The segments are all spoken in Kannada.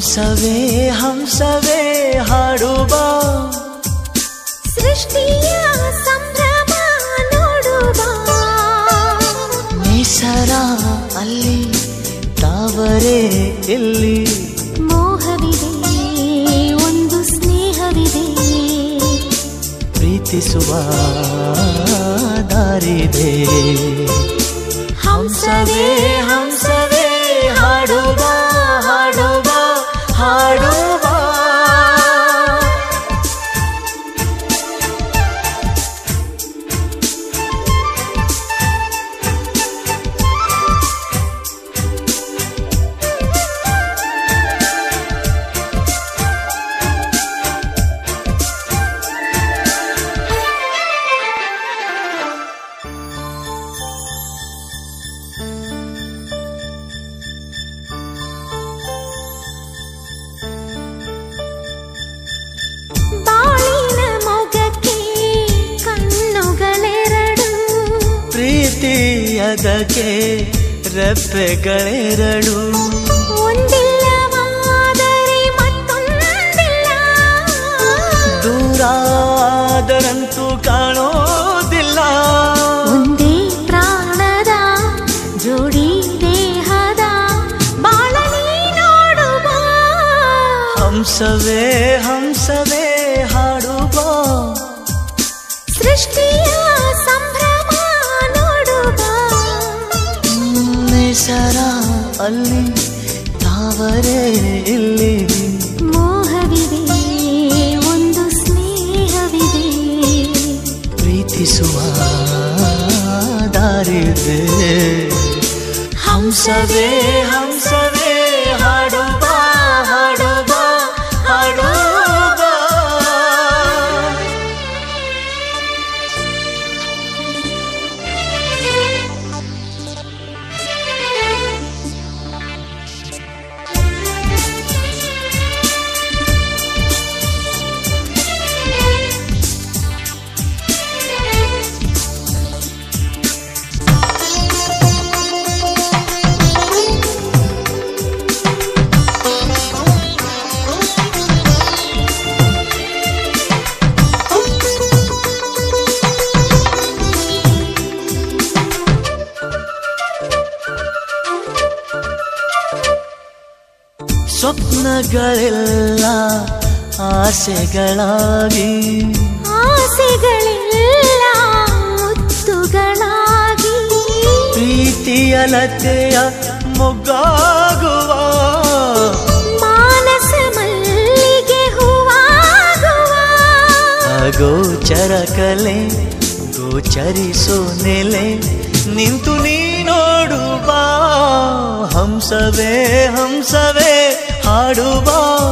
ಹಂಸವೇ ಹಂಸವೇ ಹಾಡುವ ಸೃಷ್ಟಿಯ ಸಂಭ್ರಮ ನೋಡುವ ನಿಸರ ಅಲ್ಲಿ ತಾವರೆ ಎಲ್ಲಿ ಮೋಹವಿದೆ ಒಂದು ಸ್ನೇಹವಿದೆ ಪ್ರೀತಿಸುವ ದಾರಿದೆ ಹಂಸವೇ ಹಂಸವೇ ಹಾಡುವ ಹಾಡುವ ಹಾಡುವ ಬಾಳಿನ ಮೊಗಕ್ಕೆ ಕಣ್ಣುಗಳೆರಡು ಪ್ರೀತಿಯದಕ್ಕೆ ರೆಪ್ಪೆಗಳೆರಡು ಒಂದಿಲ್ಲವಾದರೆ ಮತ್ತೊಂದಿಲ್ಲ ದೂರಾದರಂತೂ ಕಾಣೋದಿಲ್ಲ ಒಂದೇ ಪ್ರಾಣದ ಜೋಡಿ ದೇಹದ ಬಾಳಲಿ ನೋಡುವ ಹಂಸವೇ ಹಂಸವೇ ಹಾಡುವ ಸೃಷ್ಟಿಯ ಸಂಭ್ರಮ ನೋಡುವ ನಿಸರ ಅಲ್ಲಿ ತಾವರೆ ಇಲ್ಲಿ ಮೋಹವಿದೆ ಒಂದು ಸ್ನೇಹವಿದೆ ಪ್ರೀತಿಸುವ ದಾರಿದೆ ಹಂಸವೇ ಹಂಸವೇ ಹಾಡುವ ಹಾಡುವ ಹಾಡುವ ಸ್ವಪ್ನಗಳೆಲ್ಲ ಆಸೆಗಳಾಗಿ ಆಸೆಗಳೆಲ್ಲ ಮುತ್ತುಗಳಾಗಿ ಪ್ರೀತಿಯಲತೆಯ ಮೊಗ್ಗಾಗುವ ಮಾನಸ ಮಲ್ಲಿಗೆ ಹೂವಾಗುವ ಅಗೋಚರ ಕಲೆ ಗೋಚರಿಸೋ ನೆಲೆ ನಿಂತು ನೀ ನೋಡುವ ಹಂಸವೇ ಹಂಸವೇ ಹಾಡುವ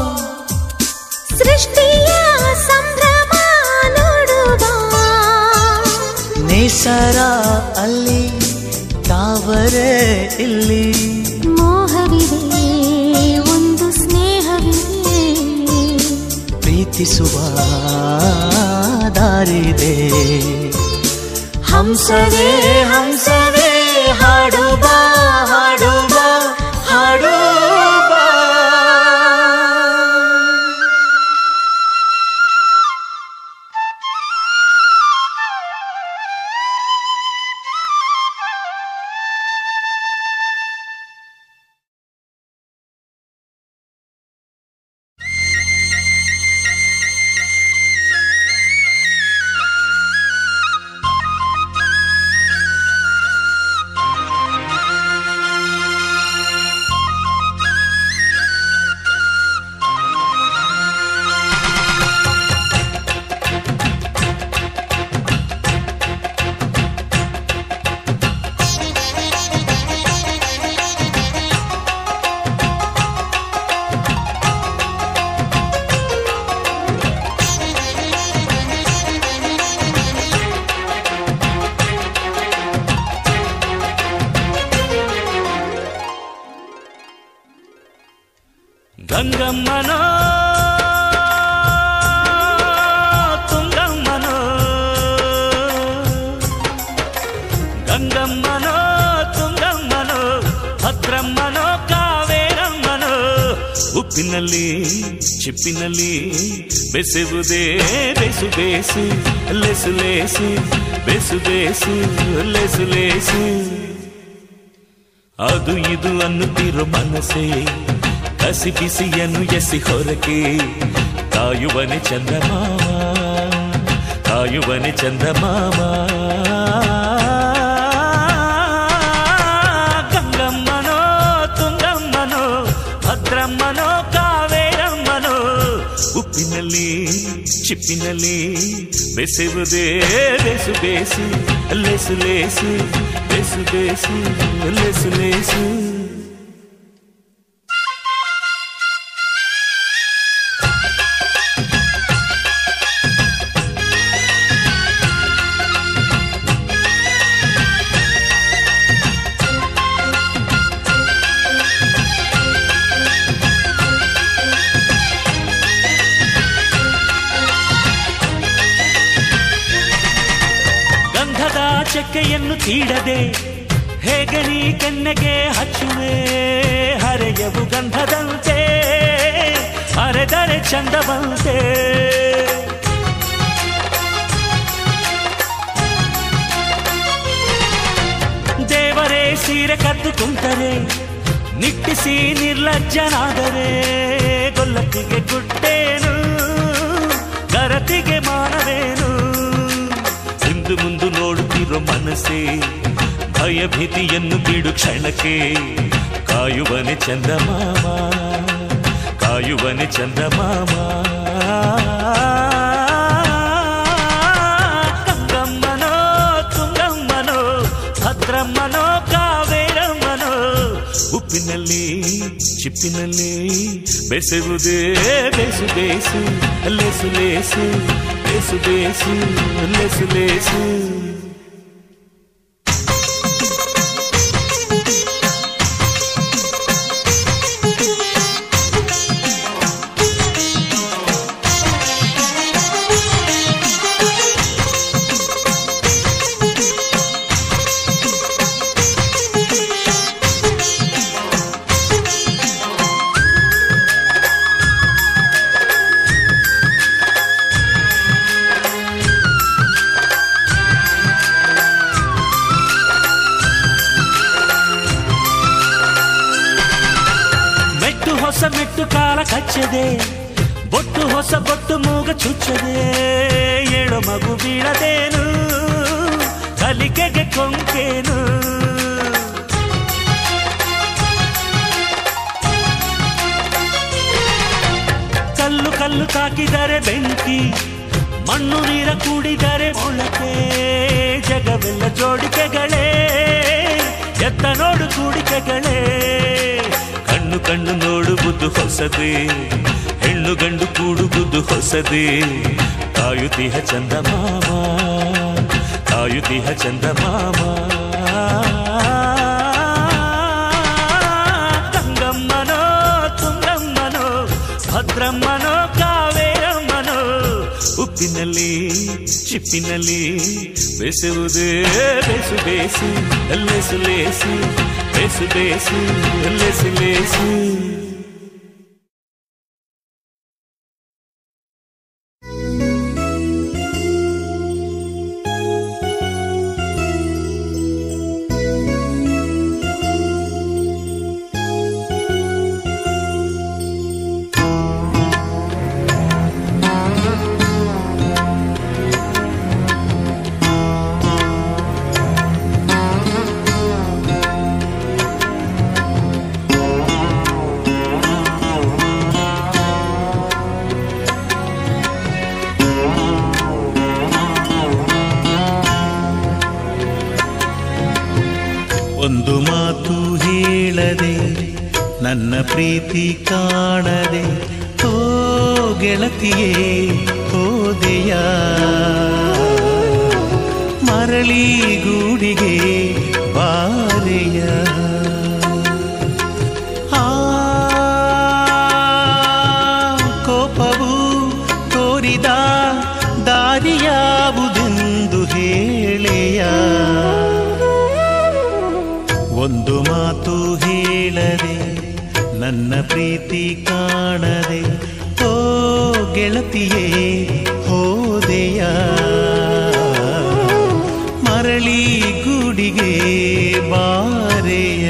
ಸೃಷ್ಟಿಯ ಸಂಭ್ರಮ ನೋಡುವ ನಿಸರ ಅಲ್ಲಿ ತಾವರೆ ಇಲ್ಲಿ ಮೋಹವಿದೆ ಒಂದು ಸ್ನೇಹವಿದೆ ಪ್ರೀತಿಸುವ ದಾರಿದೆ ಹಂಸವೇ ಹಂಸವೇ ಹಾಡುವ ಹಾಡುವ ಹಾಡುವ ಉಪ್ಪಿನಲ್ಲಿ ಚಿಪ್ಪಿನಲ್ಲಿ ಬೆಸೆವುದೇ ಬೇಸು ಬೇಸು ಲೆಸು ಲೇಸು ಬೇಸು ಬೇಸು ಲೆಸು ಲೇಸು ಅದು ಇದು ಅನ್ನುತ್ತಿರೋ ಮನಸ್ಸೇ ಕಸಿ ಬಿಸಿಯನ್ನು ಎಸಿ ಹೊರಗೆ ಕಾಯುವನೆ ಚಂದಮಾಮ ಕಾಯುವನೆ ಚಂದಮಾಮ ಗಂಗಮ್ಮನೋ ತುಂಗಮ್ಮನೋ ಭದ್ರಮ್ಮನೋ ಕಾವೇರಮ್ಮನೋ ಉಪ್ಪಿನಲ್ಲಿ ಚಿಪ್ಪಿನಲ್ಲಿ ಬೆಸೆವುದೇ ಬೇಸು ಬೇಸು ಲೆಸು ಲೇಸು ಬೇಸು ಬೇಸು ಲೆಸು ಲೇಸು ಗಂಧದ ಚಕ್ಕೆಯನ್ನು ತೀಡದೆ ಹೇಗೆ ನೀ ಕೆನ್ನೆಗೆ ಹಚ್ಚುವೆ ಹರೆಯವು ಗಂಧದಂತೆ ಹರೆದರೆ ಚಂದವಂತೆ ದೇವರೇ ಸೀರೆ ಕದ್ದು ಕುಂತರೆ ನಿಟ್ಟಿಸಿ ನಿರ್ಲಜ್ಜನಾದರೆ ಗೊಲ್ಲತ್ತಿಗೆ ಗುಟ್ಟೇನು ಗರತಿಗೆ ಮಾನವೇನು ಹಿಂದು ಮುಂದು ನೋಡುತ್ತಿರೋ ಮನಸ್ಸೇ ಭಯ ಭೀತಿಯನ್ನು ಬಿಡು ಕ್ಷಣಕ್ಕೆ ಕಾಯುವನೆ ಚಂದಮಾಮ ಕಾಯುವನೆ ಚಂದಮಾಮ ಗಂಗಮ್ಮನೋ ತುಂಗಮ್ಮನೋ ಭದ್ರಮ್ಮನೋ ಕಾವೇರಮ್ಮನೋ ಉಪ್ಪಿನಲ್ಲಿ ಚಿಪ್ಪಿನಲ್ಲಿ ಬೆಸೆವುದೇ ಬೇಸು ಬೇಸು ಲೆಸು ಲೇಸು ಬೇಸು ಬೇಸು ಲೆಸು ಲೇಸು ಮೆಟ್ಟು ಹೊಸ ಮೆಟ್ಟು ಕಾಲ ಕಚ್ಚದೆ ಬೊಟ್ಟು ಹೊಸ ಬೊಟ್ಟು ಮೂಗ ಚುಚ್ಚದೆ ಏಳು ಮಗು ಬೀಳದೇನು ಕಲಿಕೆಗೆ ಕೊಂಕೇನು ಕಲ್ಲು ಕಲ್ಲು ತಾಕಿದರೆ ಬೆಂಕಿ ಮಣ್ಣು ನೀರ ಕೂಡಿದರೆ ಮೊಳಕೆ ಜಗವೆಲ್ಲ ಜೋಡಿಕೆಗಳೇ ಎತ್ತ ನೋಡು ಕೂಡಿಕೆಗಳೇ ಕಣ್ಣು ಕಣ್ಣು ನೋಡುವುದು ಹೊಸದೇ ಹೆಣ್ಣು ಗಂಡು ಕೂಡುವುದು ಹೊಸದೇ ಕಾಯುತಿಹ ಚಂದಮಾಮ ಕಾಯುತಿಹ ಚಂದಮಾಮ ಗಂಗಮ್ಮನೋ ತುಂಗಮ್ಮನೋ ಭದ್ರಮ್ಮನೋ ಕಾವೇರಮ್ಮನೋ ಉಪ್ಪಿನಲ್ಲಿ ಚಿಪ್ಪಿನಲ್ಲಿ ಬೆಸುವುದೇ ಬೇಸು ಬೇಸು ಲೆಸು ಲೇಸು ಬೇಸು ಬೇಸು ಲೆಸು ಲೇಸು ಒಂದು ಮಾತು ಹೇಳದೆ ನನ್ನ ಪ್ರೀತಿ ಕಾಣದೆ ಓ ಗೆಳತಿಯೇ ಹೋದೆಯ ಮರಳಿ ಗೂಡಿಗೆ ಬಾರೆಯ ಆ ಕೋಪವು ತೋರಿದ ದಾರಿಯಾವುದೆಂದು ಹೇಳೆಯ ಒಂದು ಮಾತು ಹೇಳದೆ ನನ್ನ ಪ್ರೀತಿ ಕಾಣದೆ ಓ ಗೆಳತಿಯೇ ಹೋದೆಯ ಮರಳಿ ಗೂಡಿಗೆ ಬಾರೆಯ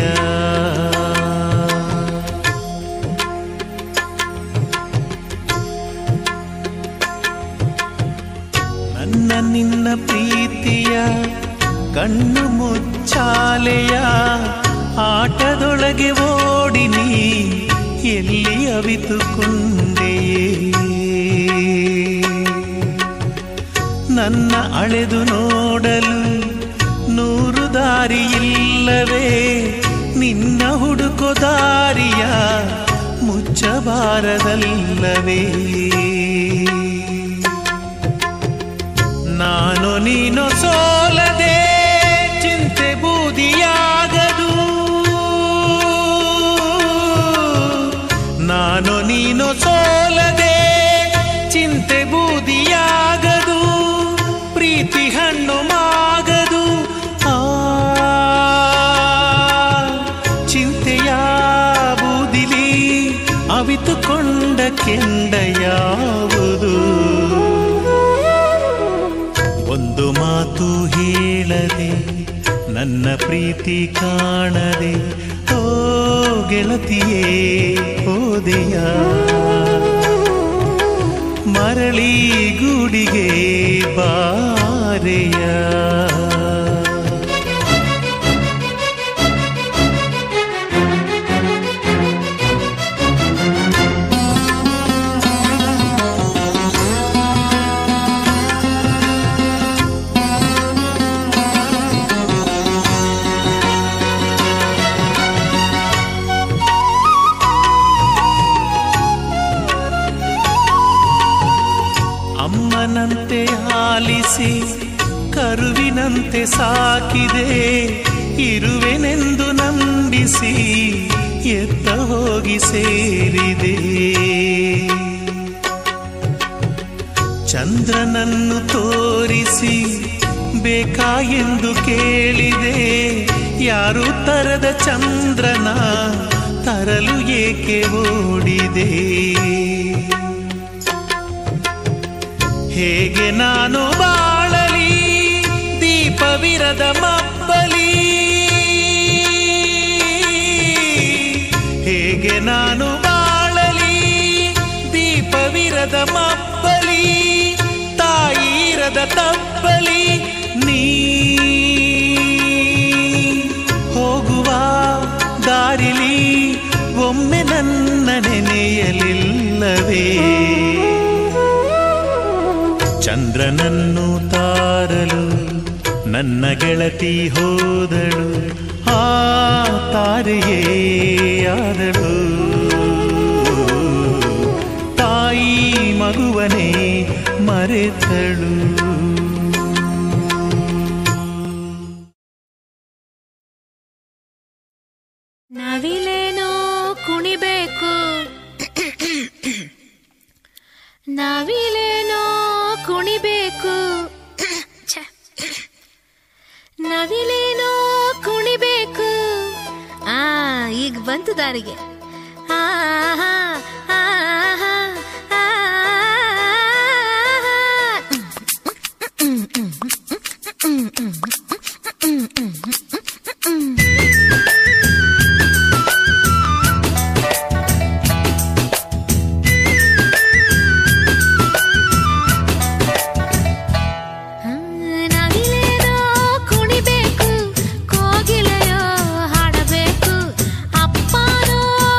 ನನ್ನ ನಿನ್ನ ಪ್ರೀತಿಯ ಕಣ್ಣು ಮುಚ್ಚಾಲೆಯ ಆಟದೊಳಗೆ ಓಡಿ ನೀ ಎಲ್ಲಿ ಅವಿತುಕೊಂಡೆಯೇ ನನ್ನ ಅಳೆದು ನೋಡಲು ನೂರು ದಾರಿ ಇಲ್ಲವೇ ನಿನ್ನ ಹುಡುಕೋ ದಾರಿಯ ಮುಚ್ಚಬಾರದಲ್ಲವೇ ನಾನು ನೀನು ಸೋಲದೆ ಚಿಂತೆ ಬೂದಿಯಾಗದು ನಾನು ನೀನು ಸೋಲದೆ ಚಿಂತೆ ಬೂದಿಯಾಗದು ಪ್ರೀತಿ ಹಣ್ಣು ಮಾಗದು ಆ ಚಿಂತೆಯ ಬೂದಿಲಿ ಅವಿತುಕೊಂಡ ಕೆಂಡ ಯಾವುದು ಒಂದು ಮಾತು ಹೇಳದೆ ನನ್ನ ಪ್ರೀತಿ ಕಾಣದೆ ಓ ಗೆಳತಿಯೇ ಹೋದೆಯ ಮರಳಿ ಗೂಡಿಗೆ ಬಾರೆಯ ಅಮ್ಮನಂತೆ ಆಲಿಸಿ ಕರುವಿನಂತೆ ಸಾಕಿದೆ ಇರುವೆನೆಂದು ನಂಬಿಸಿ ಎತ್ತ ಹೋಗಿ ಸೇರಿದೆ ಚಂದ್ರನನ್ನು ತೋರಿಸಿ ಬೇಕಾ ಎಂದು ಕೇಳಿದೆ ಯಾರು ತರದ ಚಂದ್ರನ ತರಲು ಏಕೆ ಓಡಿದೆ ಹೇಗೆ ನಾನು ಬಾಳಲಿ ದೀಪವಿರದ ಮಬ್ಬಲಿ ಹೇಗೆ ನಾನು ಬಾಳಲಿ ದೀಪವಿರದ ಮಬ್ಬಲಿ ತಾಯಿರದ ತಬ್ಬಲಿ ನೀ ಹೋಗುವ ದಾರಿಲಿ ಒಮ್ಮೆ ನನ್ನ ನೆನೆಯಲಿಲ್ಲವೇ ಚಂದ್ರನನ್ನು ತಾರಲು ನನ್ನ ಗೆಳತಿ ಹೋದಳು ಆ ತಾರೆಯೇ ಆದಳು ತಾಯಿ ಮಗುವನೇ ಮರೆತಳು ನಾವಿಲೇನೋ ಕುಣಿಬೇಕು ನಾವಿಲೇನೋ ಕುಣಿಬೇಕು ಛೆ. ನಾವಿಲೇನೋ ಕುಣಿಬೇಕು ಆ ಈಗ ಬಂತು ದಾರಿಗೆ ಆ, ಆ, ಆ, ಆ, ಆ, ಆ. ನಾವಿಲೇನೋ ಕುಣಿಬೇಕು ಕೋಗಿಲೆಯೋ ಹಾಡಬೇಕು ಅಪ್ಪನೋ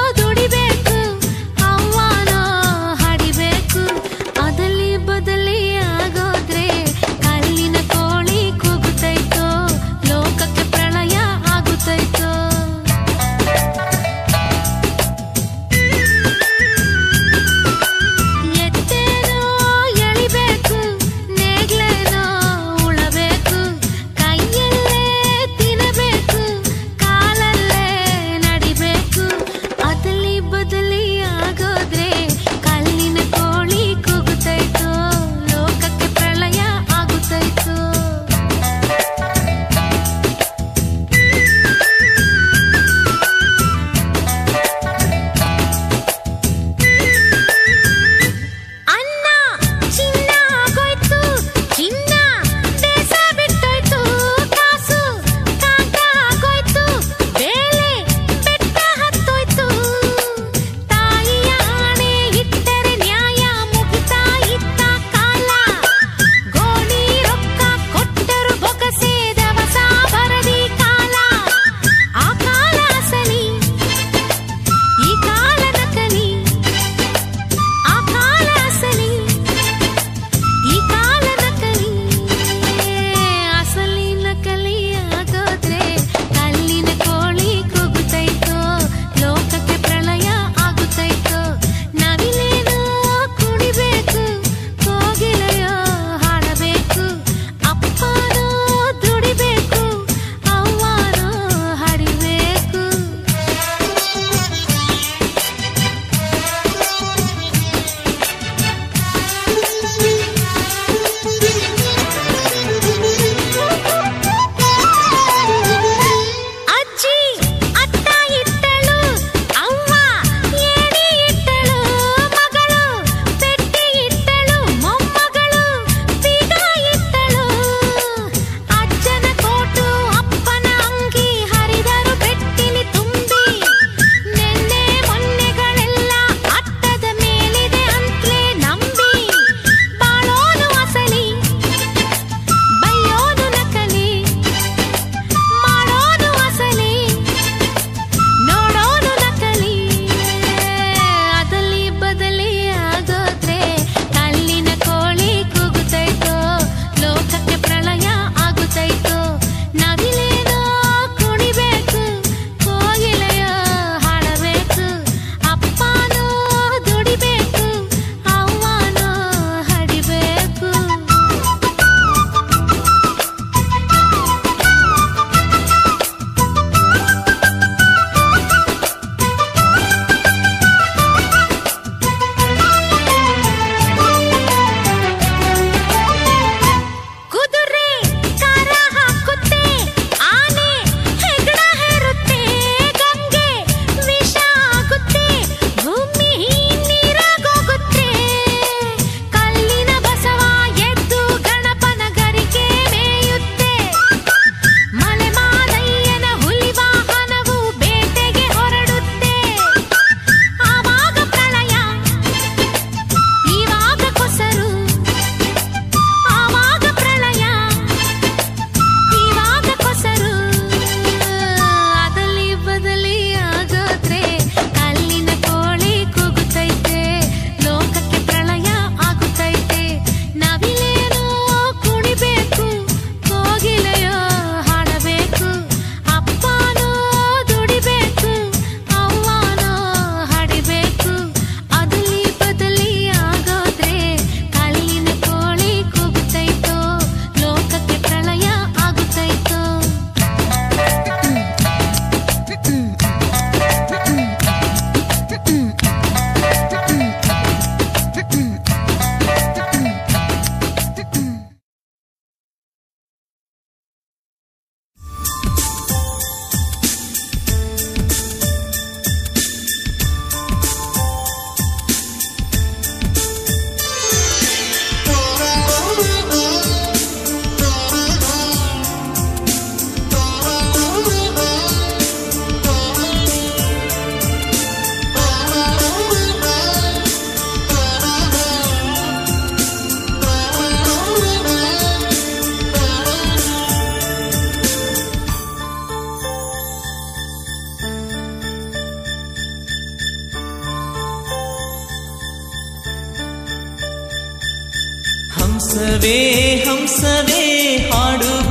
ಹಂಸವೇ ಹಂಸವೇ ಹಾಡುವ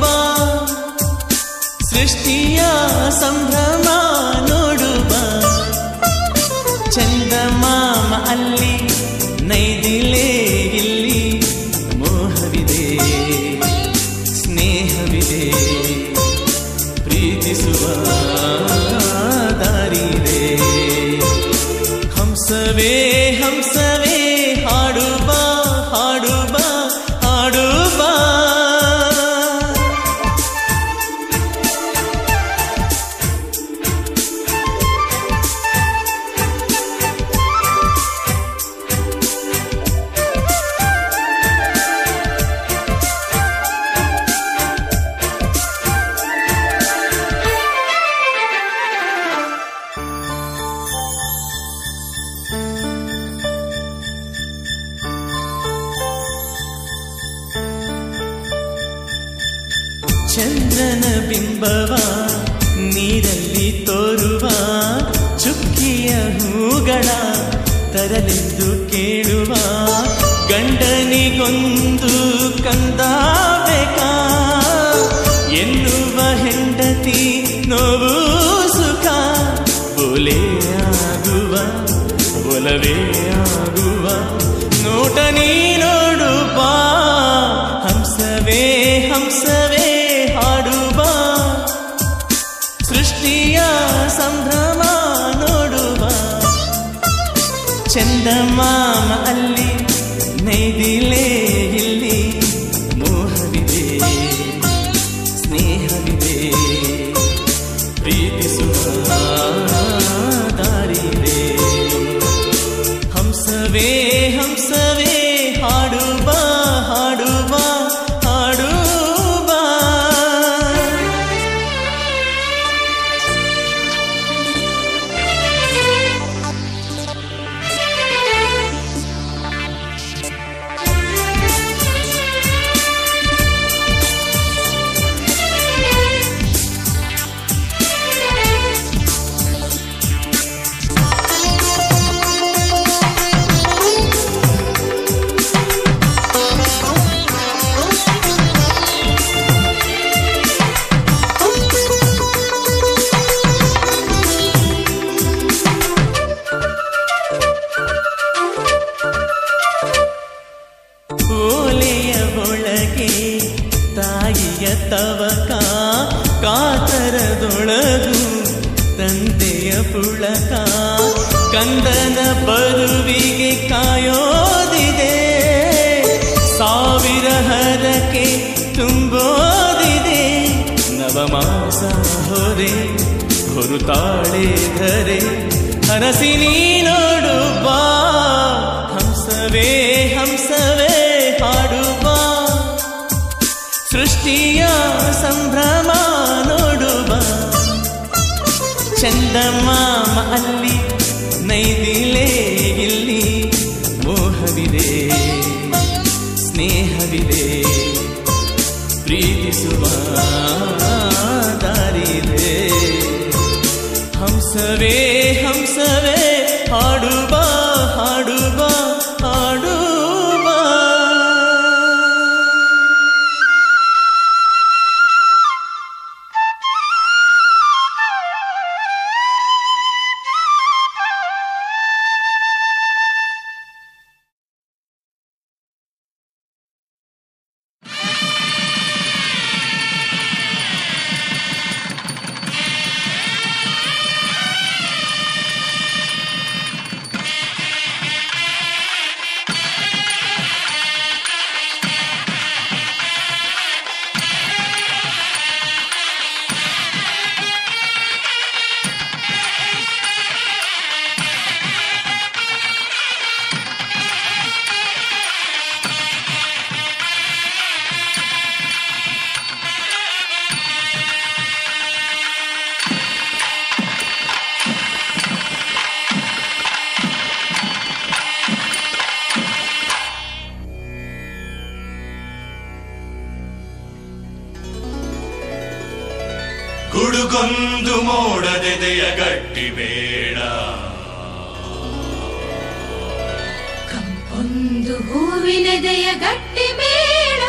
ಸೃಷ್ಟಿಯ ಸಂಭ್ರಮ ನೋಡುವ ಚಂದಮಾಮ ಅಲ್ಲಿ ನೈದಿಲೇ ಇಲ್ಲಿ ಮೋಹವಿದೆ ಸ್ನೇಹವಿದೆ ಪ್ರೀತಿಸುವ ದಾರಿದೆ ಹಂಸವೇ ಹಂಸವೇ ಹಾಡುವ ಹಾಡುವ ಹಾಡುವ ಚಂದ್ರನ ಬಿಂಬವ ನೀರಲ್ಲಿ ತೋರುವ ಚುಕ್ಕಿಯ ಹೂಗಳ ತರಲೆಂದು ಕೇಳುವ ಗಂಡನಿಗೊಂದು ಕಂದ ಬೇಕಾ ಎನ್ನುವ ಹೆಂಡತಿ ನೋವು ಸುಖ ಒಲೆ ಆಗುವ ಒಲವೇ ಆಗುವ ನೋಟ ನೀ ನೋಡು ಬಾ ಹಂಸವೇ ಹಂಸವೇ ಹಾಡುವ ಸೃಷ್ಟಿಯ ಸಂಭ್ರಮ ನೋಡುವ ಚಂದಮಾಮ ಅಲ್ಲಿ ನೈದಿಲೇ ಇಲ್ಲಿ ಮೋಹವಿದೆ ಸ್ನೇಹವಿದೆ ಪ್ರೀತಿಸುವ ದಾರಿದೆ ಹಂಸವೇ ಹಂಸವೇ ಹಾಡುವ ಹಾಡುವ ಹಾಡುವ ಓಲೆಯ ಒಳಗೆ ತಾಯಿಯ ತವಕ ಕಾತರದೊಳಗು ತಂದೆಯ ಪುಳಕ ಕಂದನ ಬರುವಿಗೆ ಕಾಯೋದಿದೆ ಸಾವಿರ ಹರಕೆ ತುಂಬೋದಿದೆ ನವಮಾಸ ಹೊರೆ ಹೊರುತಾಳೆ ಧರೆ ಹರಸಿ ನೀ ನೋಡು ಬಾ ಹಂಸವೇ ಹಂಸವೇ ಹಾಡುವ ಸೃಷ್ಟಿಯ ಸಂಭ್ರಮ ನೋಡುವ ಚಂದಮಾಮ ಅಲ್ಲಿ ನೈದಿಲೇ ಇಲ್ಲಿ ಮೋಹವಿದೆ ಸ್ನೇಹವಿದೆ ಪ್ರೀತಿಸುವ ದಾರಿದೆ ಹಂಸವೇ ಹಂಸವೇ ಹಾಡುವ ಹಾಡುವ ಹಾಡುವ ಗುಡುಗೊಂದು ಮೋಡದೆದೆಯ ಗಟ್ಟಿ ಬೇಡ ಒಂದು ಹೂವಿನದೆಯ ಗಟ್ಟಿ ಬೇಡ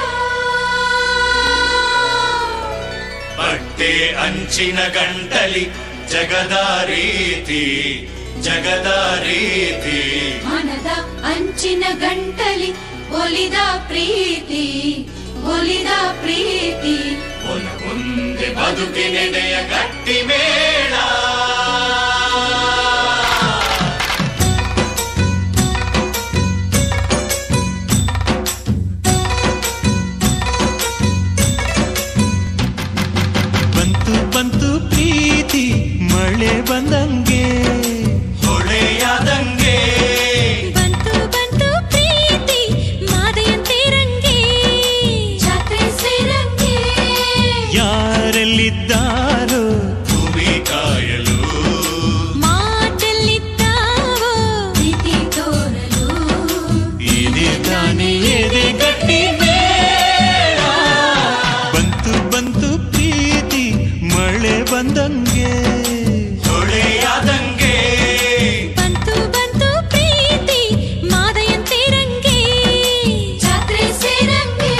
ಅಂಚಿನ ಗಂಟಲಿ ಜಗದ ರೀತಿ ಜಗದ ರೀತಿ ಮನದ ಅಂಚಿನ ಗಂಟಲಿ ಒಲಿದ ಪ್ರೀತಿ ಒಲಿದ ಪ್ರೀತಿ ಒನ ಮುಂದೆ ಬದುಕಿನೆಡೆಯ ಗಟ್ಟಿ ಮೇಳ ಬಂತು ಬಂತು ಪ್ರೀತಿ ಮಳೆ ಬಂದಂಗೆ ಹೊಳೆಯಾದಂಗೆ ಬಂತು ಬಂತು ಪ್ರೀತಿ ಮಾದೆಯಂತೆ ರಂಗೆ ಜಾತ್ರೆ ಸೇರಂಗೆ ಯಾರೆಲ್ಲಿದ್ದಾರೋ ಭೂಮಿ ಕಾಯಲು ಮಾತೆಲ್ಲಿದ್ದಾವೋ ಪ್ರೀತಿ ತೋರಲು ಇದೆ ತಾನೇ ಎದೆ ಗಟ್ಟಿ ಮೇಳ ಬಂತು ಬಂತು ಪ್ರೀತಿ ಮಳೆ ಬಂದಂಗೆ ಹೊಳೆಯಾದಂಗೆ ಬಂತು ಬಂತು ಪ್ರೀತಿ ಮಾದೆಯಂತೆ ರಂಗೆ ಜಾತ್ರೆ ಸೇರಂಗೆ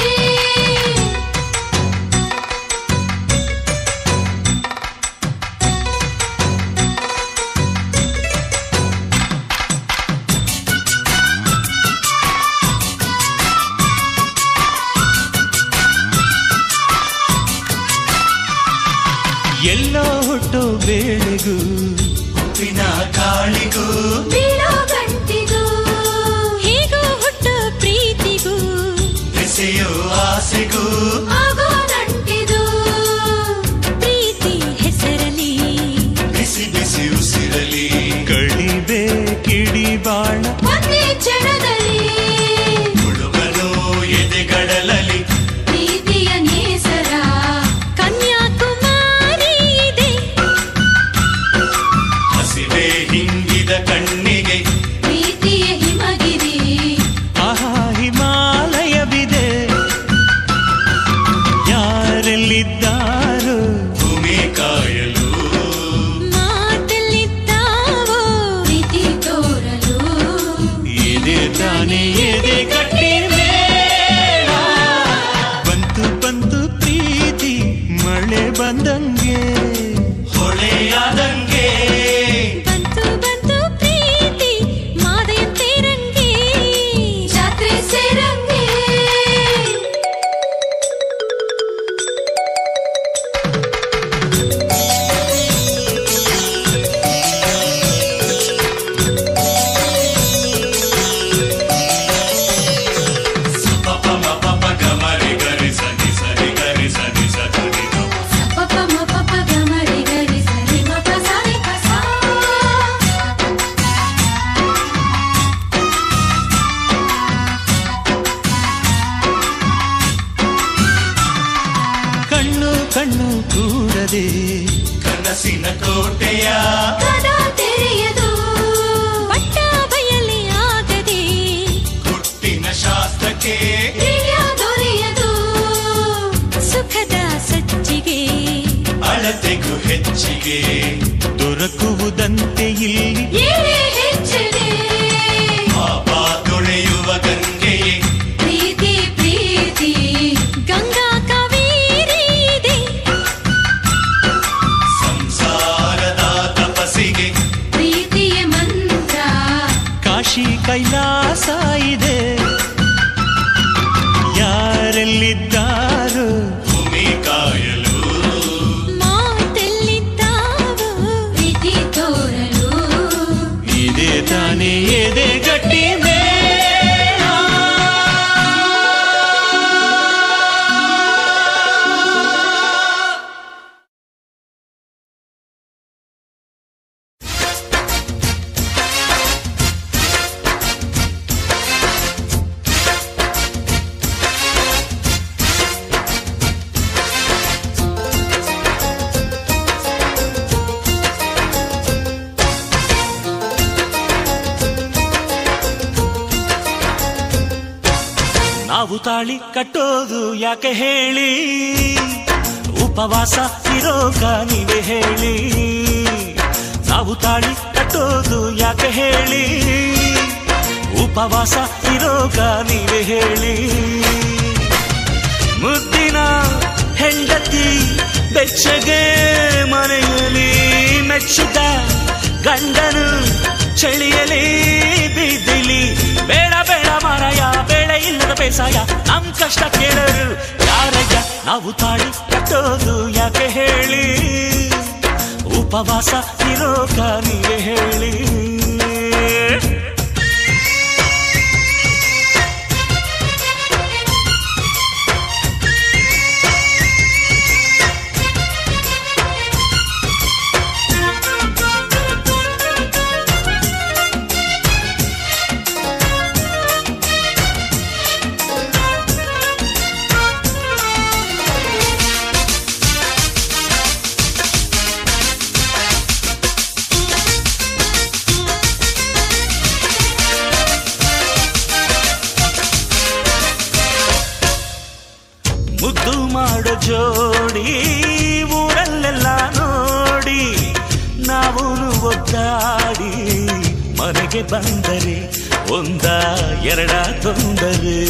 ಎಲ್ಲೋ ಹುಟ್ಟೋ ಬೇಳೆಗೂ ಉಪ್ಪಿನ ಕಾಳಿಗೂ ಬೀಳೋ ಗಂಟಿಗೂ ಹೇಗೋ ಹುಟ್ಟು ಪ್ರೀತಿಗೂ ಬೆಸೆಯೋ ಆಸೆಗೂ ಆಗೋ ನಂಟಿದು ಪ್ರೀತಿ ಹೆಸರಲಿ ಬಿಸಿ ಬಿಸಿ ಉಸಿರಲಿ ಕಳಿಬೆ ಕಿಡಿಬಾಳ ಒಂದೇ ಕ್ಷಣದಲ್ಲಿ ಹುಡುಗನು ಎದೆಗಡಲಲಿ ಪ್ರೀತಿಯ ನೇಸರ ಕನ್ಯಾಕುಮಾರಿ ಇದೆ ಹಸಿವೆ ಹಿಂಗಿದ ಕಣ್ಣಿಗೆ ಪ್ರೀತಿಯ ಹಿಮಗಿರಿ ಆಹಾ ಹಿಮಾಲಯವಿದೆ ಯಾರೆಲ್ಲಿದ್ದಾರೋ ಭೂಮಿ ಕಾಯಲು ಮಾತೆಲ್ಲಿದ್ದಾವೋ ಪ್ರೀತಿ ತೋರಲು ಇದೆ ತಾನೇ ಎದೆ ಗಟ್ಟಿ ಮೇಳ ಬಂತು ಬಂತು ಪ್ರೀತಿ ಮಳೆ ಬಂದಂಗೆ ಹೊಳೆಯಾದಂಗೆ ಬಂತು ಬಂತು ಪ್ರೀತಿ ಮಾದೆಯಂತೆ ರಂಗೆ ಜಾತ್ರೆ ಸೇರಂಗೆ ಪಪ ಮಪ ಗಮರಿ ಗರಿ ಸನಿ ಸರಿ ಗರಿ ಸನಿ ಸರಿ ಪಪ ಮ ಪಪ ಗಮರಿ ಗರಿ ಸರಿ ಮ ಪ ಸ ರಿ ಪ ಸ. ಕಣ್ಣು ಕಣ್ಣು ಕೂಡದೆ ಕನಸಿನ ಕೋಟೆಯ ಕದ ತೆರೆಯದು ಪಟ್ಟ ಬಯಲಿ ಆಗದೆ ಹುಟ್ಟಿನ ಶಾಸ್ತ್ರಕ್ಕೆ ಪ್ರಿಯ ದೊರೆಯದು ಸುಖದ ಸಜ್ಜಿಗೆ ಅಳತೆಗೂ ಹೆಚ್ಚಿಗೆ ದೊರಕುವುದಂತೆ ಇಲ್ಲಿ ಏನೇ ಹೆಚ್ಚಿದೆ ಪಾಪ ತೊಳೆಯುವ ಗಂಗೆಯೇ ಪ್ರೀತಿ ಪ್ರೀತಿ ಗಂಗಾ ಕಾವೇರಿ ಇದೆ ಸಂಸಾರದ ತಪಸ್ಸಿಗೆ ಪ್ರೀತಿಯ ಮಂತ್ರ ಕಾಶಿ ಕೈಲಾಸ ಇದೆ ಯಾರೆಲ್ಲಿದ್ದಾರೋ ಭೂಮಿ ಕಾಯಲು ಮಾತೆಲ್ಲಿದ್ದಾವೋ ಪ್ರೀತಿ ತೋರಲು ಇದೆ ತಾನೇ ಎದೆ ಗಟ್ಟಿ ಮೇಳ ನಾವು ತಾಳಿ ಕಟ್ಟೋದು ಯಾಕೆ ಹೇಳಿ ಉಪವಾಸ ಇರೋಕ ನೀವೇ ಹೇಳಿ ನಾವು ತಾಳಿ ಕಟ್ಟೋದು ಯಾಕೆ ಹೇಳಿ ಉಪವಾಸ ಇರೋಕ ನೀವೇ ಹೇಳಿ ಮುದ್ದಿನ ಹೆಂಡತಿ ಬೆಚ್ಚಗೆ ಗಂಡನು ಚಳಿಯಲಿ ಬಿದ್ದಿಲಿ ಬೇಡ ಬೇಡ ಮಾರಾಯ ಬೇಳೆ ಇಲ್ಲದ ಬೇಸಾಯ ನಮ್ ಕಷ್ಟ ಕೇಳರು ಯಾರಯ್ಯ ನಾವು ತಾಳಿ ಕಟ್ಟೋದು ಯಾಕೆ ಹೇಳಿ ಉಪವಾಸ ಇರೋಕ ನೀವೇ ಹೇಳಿ ಮುದ್ದು ಮಾಡೋ ಜೋಡಿ ಊರಲ್ಲೆಲ್ಲ ನೋಡಿ ನಾವು ಒದ್ದಾಡಿ ಮನೆಗೆ ಬಂದರೆ ಒಂದ ಎರಡ ತೊಂದರೆ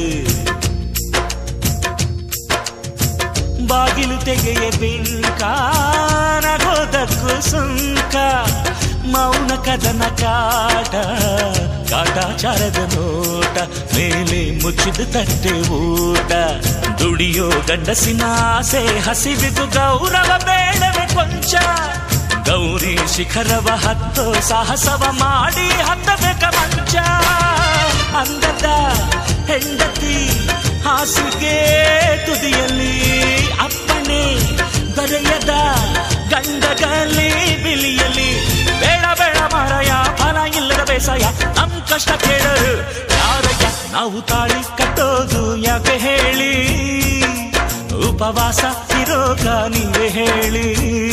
ಬಾಗಿಲು ತೆಗೆಯ ಬಿಂಕ ನಗೋದಕ್ಕೂ ಸುಂಕ ಮೌನ ಕದನ ಕಾಟ ಕಾಟಾಚಾರದ ನೋಟ ಮೇಲೆ ಮುಚ್ಚಿದ ತಟ್ಟೆ ಊಟ ದುಡಿಯೋ ಗಂಡಸಿನ ಆಸೆ ಹಸಿವಿದು ಗೌರವ ಬೇಡವೆ ಕೊಂಚ ಗೌರಿ ಶಿಖರವ ಹತ್ತೋ ಸಾಹಸವ ಮಾಡಿ ಹತ್ತಬೇಕ ಮಂಚ ಅಂದದ ಹೆಂಡತಿ ಹಾಸಿಗೆ ತುದಿಯಲ್ಲಿ ಅಪ್ಪಣೆ ದೊರೆಯದ ಗಂಡಗಲಿ ಬಿಲಿಯಲಿ ಬೇಡ ಬೇಡ ಮಾರಾಯ ಫಲ ಇಲ್ಲದ ಬೇಸಾಯ ನಮ್ ಕಷ್ಟ ಕೇಳರು ಯಾರಯ್ಯ ನಾವು ತಾಳಿ ಕಟ್ಟೋದು ಯಾಕೆ ಹೇಳಿ ಉಪವಾಸ ಇರೋಗ ನೀವೇ ಹೇಳಿ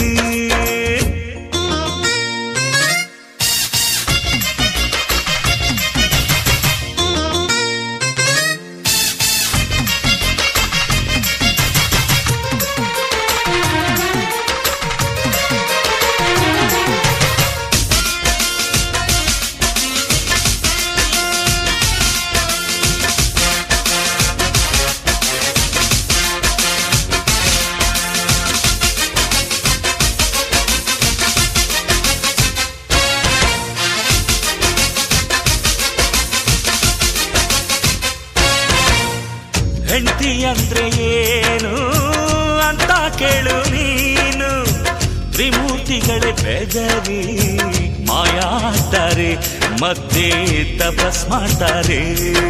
ಹೆಂಡತಿ ಅಂದ್ರೆ ಏನು ಅಂತ ಕೇಳು ನೀನು ತ್ರಿಮೂರ್ತಿಗಳೇ ಬೆದರಿ ಮಾಯಾಡ್ತಾರೆ ಮತ್ತೆ ತಪಸ್ ಮಾಡ್ತಾರೆ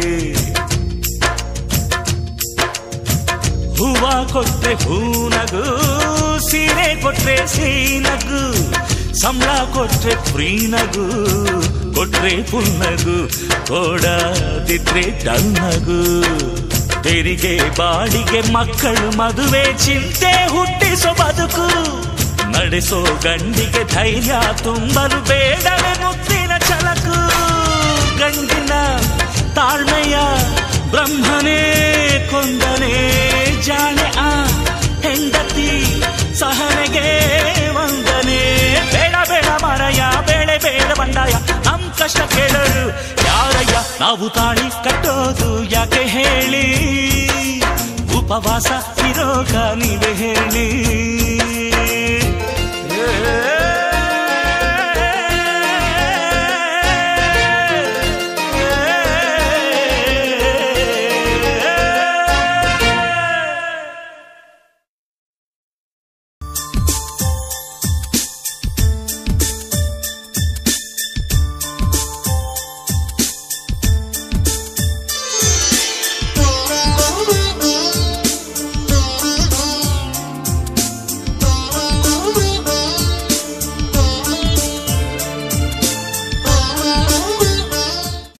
ಹೂವ ಕೊಟ್ರೆ ಹೂನಗು ಸೀರೆ ಕೊಟ್ರೆ ಸೀನಗು ಸಂಬಳ ಕೊಟ್ರೆ ಫ್ರೀನಗು ಕೊಟ್ರೆ ಪುನ್ನಗು ಕೊಡದಿದ್ರೆ ಡನ್ನಗು ತೆರಿಗೆ ಬಾಡಿಗೆ ಮಕ್ಕಳು ಮದುವೆ ಚಿಂತೆ ಹುಟ್ಟಿಸೋ ಬದುಕು ನಡೆಸೋ ಗಂಡಿಗೆ ಧೈರ್ಯ ತುಂಬಲು ಬೇಡವೇ ಮುತ್ತಿನ ಛಲಕು ಗಂಡಿನ ತಾಳ್ಮೆಯ ಬ್ರಹ್ಮನೇ ಕೊಂದನೆ ಜಾಣೆ ಆ ಹೆಂಡತಿ ಸಹನೆಗೆ ವಂದನೆ ಬೇಡ ಬೇಡ ಮರಯ ಬೇಳೆ ಬೇಡ ಬಂಡಾಯ ನಮ್ ಕಷ್ಟ ಕೇಳರು ಯಾರಯ್ಯ ನಾವು ತಾಳಿ ಕಟ್ಟೋದು ಯಾಕೆ ಹೇಳಿ ಉಪವಾಸ ಇರೋಗ ನೀವೇ ಹೇಳಿ